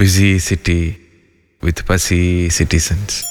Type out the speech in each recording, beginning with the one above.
busy city with fussy citizens.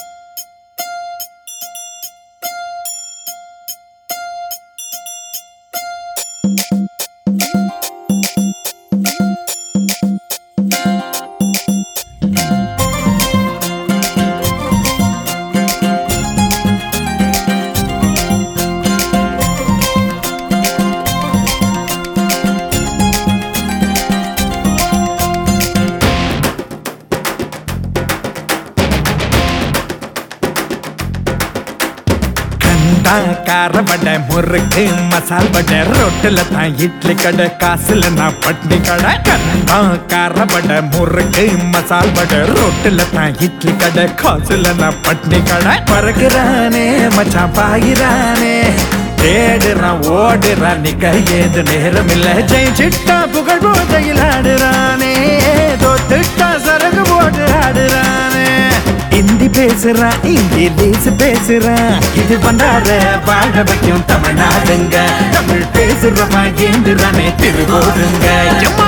கண்டா கார வடை முறுக்கு மசால் வடை ரொட்டுல தான் இட்லி கடை காசுல நான் பட்னி கடை கண்டா கார வடை முறுக்கு மசால் வடை ரொட்டுல தான் இட்லி கடை காசுல நான் பட்னி கடை பறக்குறானே மச்சான் பாயிரானே தேடுறான் ஓடுறான் நிக்க ஏது நேரம் இல்ல ஜெயிச்சிட்டா புகழ் போதையில் ஆடுறானே தோத்துட்டா சரகு போட்டு ஆடுறானே ஹிந்தி பேசுறான் இங்கிலீஷ் பேசுறான் இது பண்டார வாழ வைக்கும் தமிழ்நாடுங்க தமிழ் பேசுறவன் ஏந்துறானே திருவோடுங்க எம்மா!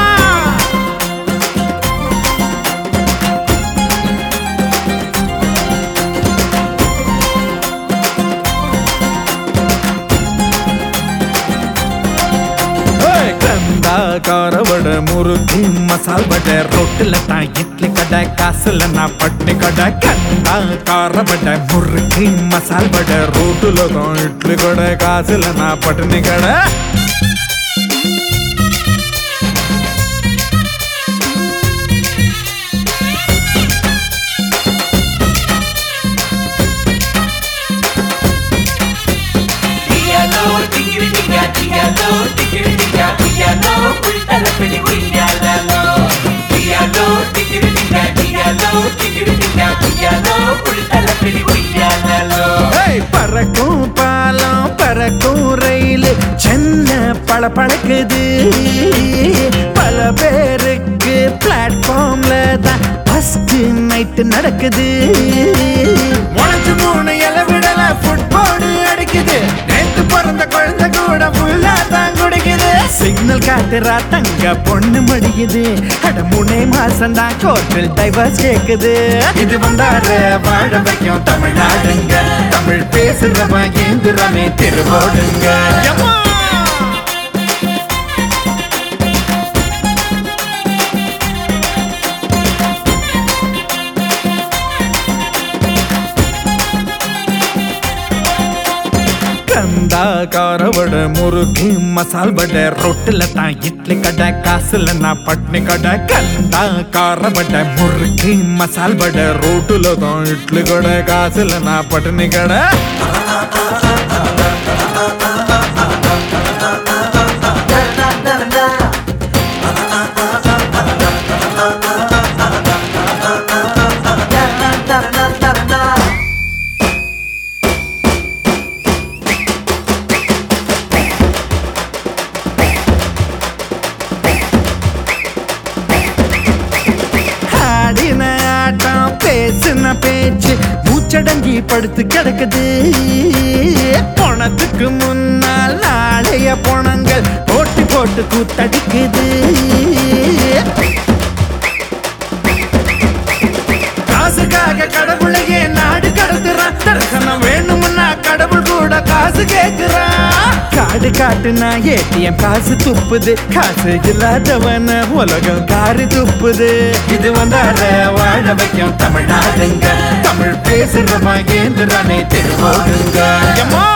ஏய், கந்தா கார வடை முறுக்கு மசால் வடை ரொட்டுல தான் இட்லி கடை காசுல நான் பட்னி கடை கந்தா கார வடை முறுக்கு மசால் வடை ரோட்டுல தான் இட்லி கடை காசுல நான் பட்னி கடை Piano, tigiri tiga tiano, tigiri tiga piano, pultala peli piano. Piano, tigiri tiga tiano, tigiri tiga piano, pultala peli piano. ஏய், பறக்கும் பாலம் பறக்கும் ரயில் சென்னை பளபளக்குது பல பேருக்கு பிளாட்ஃபார்ம்ல தான் ஃபர்ஸ்ட் நைட் நடக்குது முளைச்சு மூணு இலை விடல ஃபுட்பால் அடிக்குது நேத்து பிறந்த குழந்தை கூட ஃபுல்லா தான் குடிக்குது சிக்னல் காட்டுறா தங்க பொண்ணு மடிக்குது அட மூணே மாசம் தான் கோர்ட்டில் டைவர்ஸ் கேக்குது இது வந்தார வாழ வைக்கும் தமிழ்நாடுங்க தமிழ் பேசுறவன் ஏந்துறமே திருவோடுங்க எம்மா! கந்தா கார வடை முறுக்கு மசால் வடை ரொட்டுல தான் இட்லி கடை காசுல நான் பட்னி கடை கந்தா கார வடை முறுக்கு மசால் வடை ரோட்டுல தான் இட்லி கடை காசுல நான் பட்னி கடை ஆடின ஆட்டம் பேசின பேச்சு மூச்சடங்கி படுத்து கிடக்குது பணத்துக்கு முன்னால் நாளைய பணங்கள் போட்டி போட்டு கூத்தடிக்குது காசுக்காக கடவுளையே நாடு கடத்துறான் தரிசனம் வேணும்னா கடவுள் கூட காசு கேக்குறான் காடு காட்டுனா ஏடிஎம் காசு துப்புது காசு இல்லாதவன உலகம் காரு துப்புது இது வந்தார வாழ வைக்கும் தமிழ்நாடுங்க தமிழ் பேசுறவன் ஏந்துறானே திருவோடுங்க எம்மா!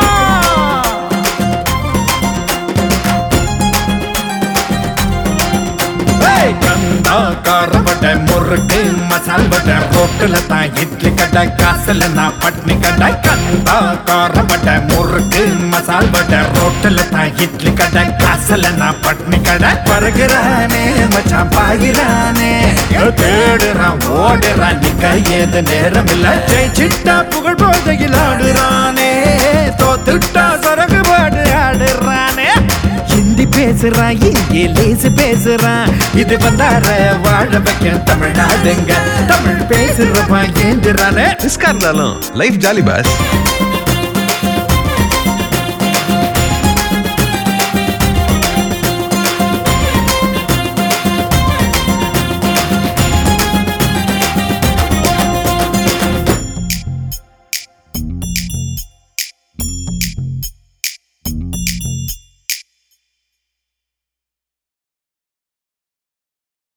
ஏய், கந்தா கார வடை முறுக்கு மசால் வடை ரோட்டுல தான் இட்லி கடை காசுல நான் பட்னி கடை கந்தா கார வடை முறுக்கு மசால் வடை ரோட்டுல தான் இட்லி கடை காசுல நான் பட்னி கடை பறகுறானே மச்சான் பாயிரானே தேடுறான் ஓடுறான் நிக்க ஏது நேரம் இல்ல ஜெயிச்சிட்டா புகழ் போதையில் ஆடுறானே தோத்துட்டா சரகு பாடு ஆடுறானே ஹிந்தி பேசுறான் இங்கிலீஷ் பேசுறான் இது வந்தார வாழ வைக்க தமிழ்நாடுங்க தமிழ் பேசுறவன் ஏந்துறானே ரிஸ்கா இருந்தாலும் லைஃப் ஜாலி பாஸ்